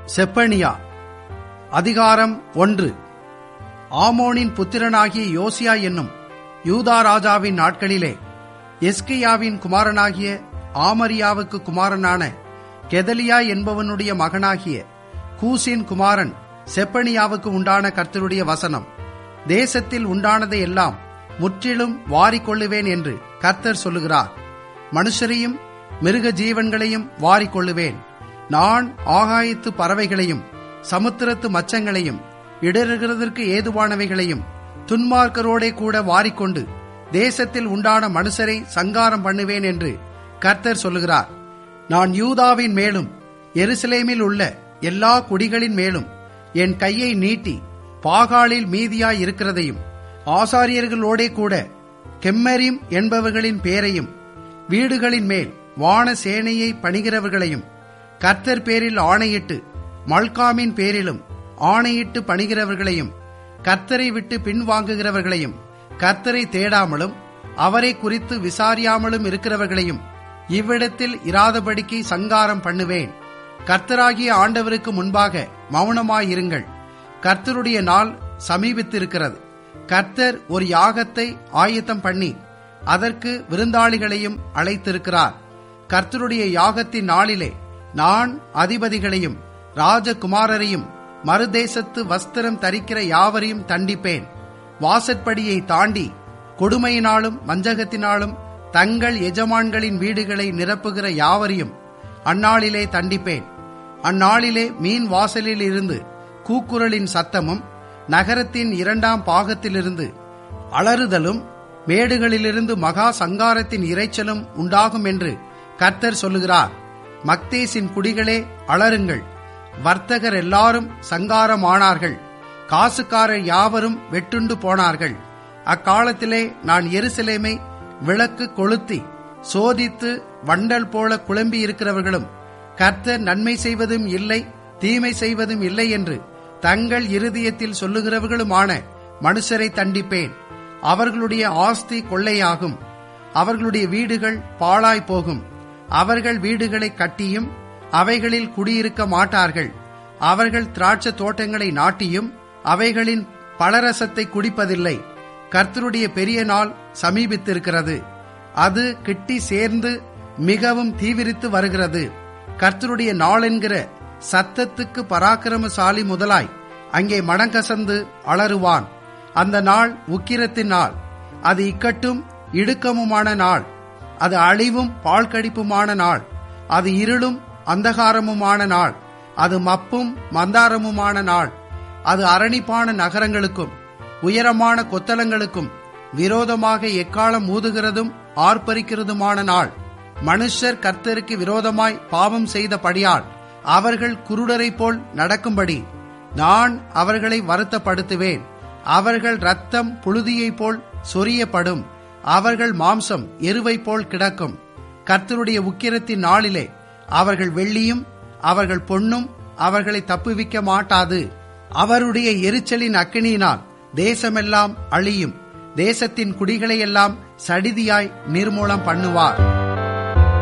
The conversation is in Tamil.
செப்பனியா அதிகாரம் ஒன்று ஆமோனின் புத்திரனாகிய யோசியா என்னும் யூதா ராஜாவின் நாட்களிலே எஸ்கியாவின் குமாரனாகிய ஆமரியாவுக்கு குமாரனான கெதலியா என்பவனுடைய மகனாகிய கூசின் குமாரன் செப்பனியாவுக்கு உண்டான கர்த்தருடைய வசனம் தேசத்தில் உண்டானதை எல்லாம் முற்றிலும் வாரிக்கொள்ளுவேன் என்று கர்த்தர் சொல்லுகிறார் மனுஷரையும் மிருக ஜீவன்களையும் வாரிக்கொள்ளுவேன் நான் ஆகாயத்து பறவைகளையும் சமுத்திரத்து மச்சங்களையும் இடறுகிறதற்கு ஏதுவானவைகளையும் துன்மார்க்கரோடே கூட வாரிக்கொண்டு தேசத்தில் உண்டான மனுஷரை சங்காரம் பண்ணுவேன் என்று கர்த்தர் சொல்லுகிறார் நான் யூதாவின் மேலும் எருசலேமில் உள்ள எல்லா குடிகளின் மேலும் என் கையை நீட்டி பாகாலில் மீதியாய் இருக்கிறதையும் ஆசாரியர்களோடே கூட கெம்மரிம் என்பவர்களின் பேரையும் வீடுகளின் மேல் வான சேனையை பணிகிறவர்களையும் கர்த்தர் பேரில் ஆணையிட்டு மல்காமின் பேரிலும் ஆணையிட்டு பணிகிறவர்களையும் கர்த்தரை விட்டு பின்வாங்குகிறவர்களையும் கர்த்தரை தேடாமலும் அவரை குறித்து விசாரியாமலும் இருக்கிறவர்களையும் இவ்விடத்தில் இராதபடிக்கு சங்காரம் பண்ணுவேன் கர்த்தராகிய ஆண்டவருக்கு முன்பாக மௌனமாயிருங்கள் கர்த்தருடைய நாள் சமீபித்திருக்கிறது கர்த்தர் ஒரு யாகத்தை ஆயத்தம் பண்ணி அதற்கு விருந்தாளிகளையும் அழைத்திருக்கிறார் கர்த்தருடைய யாகத்தின் நாளிலே நான் அதிபதிகளையும் ராஜகுமாரரையும் மறுதேசத்து வஸ்திரம் தரிக்கிற யாவரையும் தண்டிப்பேன் வாசற்படியை தாண்டி கொடுமையினாலும் வஞ்சகத்தினாலும் தங்கள் எஜமான்களின் வீடுகளை நிரப்புகிற யாவரையும் அந்நாளிலே தண்டிப்பேன் அந்நாளிலே மீன் வாசலில் இருந்து கூக்குரலின் சத்தமும் நகரத்தின் இரண்டாம் பாகத்திலிருந்து அலறுதலும் மேடுகளிலிருந்து மகா சங்காரத்தின் இரைச்சலும் உண்டாகும் என்று கர்த்தர் சொல்லுகிறார் மக்தேசின் குடிகளே அலறுங்கள் வர்த்தகர் எல்லாரும் சங்காரமானார்கள் காசுக்காரர் யாவரும் வெட்டுண்டு போனார்கள் அக்காலத்திலே நான் எருசலேமை விளக்கு கொளுத்தி சோதித்து வண்டல் போல குழம்பி இருக்கிறவர்களும் கர்த்தர் நன்மை செய்வதும் இல்லை தீமை செய்வதும் இல்லை என்று தங்கள் இருதயத்தில் சொல்லுகிறவர்களுமான மனுஷரை தண்டிப்பேன் அவர்களுடைய ஆஸ்தி கொள்ளையாகும் அவர்களுடைய வீடுகள் பாழாய் போகும் அவர்கள் வீடுகளை கட்டியும் அவைகளில் குடியிருக்க மாட்டார்கள் அவர்கள் திராட்சை தோட்டங்களை நாட்டியும் அவைகளின் பலரசத்தை குடிப்பதில்லை கர்த்தருடைய பெரிய நாள் சமீபித்திருக்கிறது அது கிட்டி சேர்ந்து மிகவும் தீவிரித்து வருகிறது கர்த்தருடைய நாள் என்கிற சத்தத்துக்கு பராக்கிரமசாலி முதலாய் அங்கே மடங்கசந்து அலறுவான் அந்த நாள் உக்கிரத்தின் நாள் அது இக்கட்டும் இடுக்கமுமான நாள் அது அழிவும் பால் கடிப்புமான நாள் அது இருளும் அந்தகாரமுமான நாள் அது மப்பும் மந்தாரமுமான நாள் அது அரணிப்பான நகரங்களுக்கும் உயரமான கொத்தலங்களுக்கும் விரோதமாக எக்காலம் ஊதுகிறதும் ஆர்ப்பரிக்கிறதுமான நாள் மனுஷர் கர்த்தருக்கு விரோதமாய் பாவம் செய்தபடியால் அவர்கள் குருடரை போல் நடக்கும்படி நான் அவர்களை வருத்தப்படுத்துவேன் அவர்கள் ரத்தம் புழுதியைப் போல் சொரியப்படும் அவர்கள் மாம்சம் எருவை போல் கிடக்கும் கர்த்தருடைய உக்கிரத்தின் நாளிலே அவர்கள் வெள்ளியும் அவர்கள் பொன்னும் அவர்களை தப்புவிக்க மாட்டாது அவருடைய எரிச்சலின் அக்கினியினால் தேசமெல்லாம் அழியும் தேசத்தின் குடிகளையெல்லாம் சடிதியாய் நிர்மூலம் பண்ணுவார்